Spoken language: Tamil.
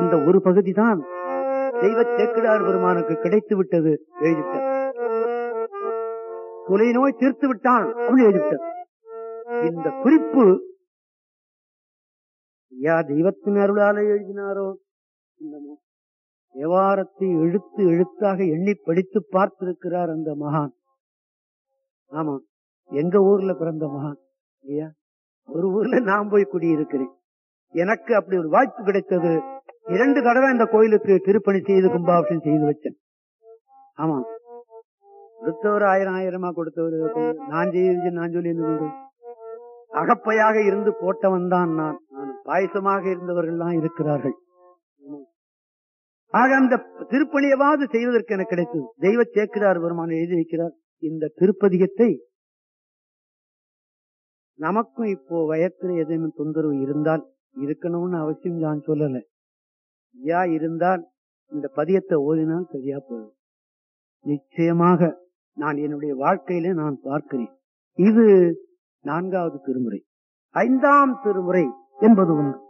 அந்த ஒரு பகுதிதான் தெய்வ சேக்கிடார் பெருமானுக்கு கிடைத்து விட்டது எழுதிட்டார் தொலை நோய் தீர்த்து விட்டான் அப்படின்னு எழுதிட்டார் இந்த குறிப்பு யா தெய்வத்தின் அருளால எழுதினாரோ என்னமோ தேவாரத்தை எழுத்து எழுத்தாக எண்ணி படித்து பார்த்திருக்கிறார் அந்த மகான் ஆமா எங்க ஊர்ல பிறந்த மகான் இல்லையா ஒரு ஊர்ல நான் போய் குடியிருக்கிறேன் எனக்கு அப்படி ஒரு வாய்ப்பு கிடைத்தது இரண்டு தடவை இந்த கோயிலுக்கு திருப்பணி செய்து கும்பாபிஷேகம் செய்து வச்சேன் ஆமா கொடுத்தவர் ஆயிரம் ஆயிரமா கொடுத்தவர் நான் செய்து நான் சொல்லி என்ன சொல்றது? அகப்பையாக இருந்து போட்டவன் தான் நான் நான் பாயசமாக இருந்தவர்கள் தான் இருக்கிறார்கள் ஆக அந்த திருப்பணியவாது செய்வதற்கு எனக்கு கிடைத்தது தெய்வ சேக்கிரார் பெருமான் எழுதி வைக்கிறார் இந்த திருப்பதிகத்தை நமக்கும் இப்போ வயத்துல ஏதேனும் தொந்தரவு இருந்தால் இருக்கணும்னு அவசியம் நான் சொல்லல ஐயா இருந்தால் இந்த பதியத்தை ஓதினால் சரியா போகும் நிச்சயமாக நான் என்னுடைய வாழ்க்கையில நான் பார்க்கிறேன் இது நான்காவது திருமுறை ஐந்தாம் திருமுறை என்பது ஒன்று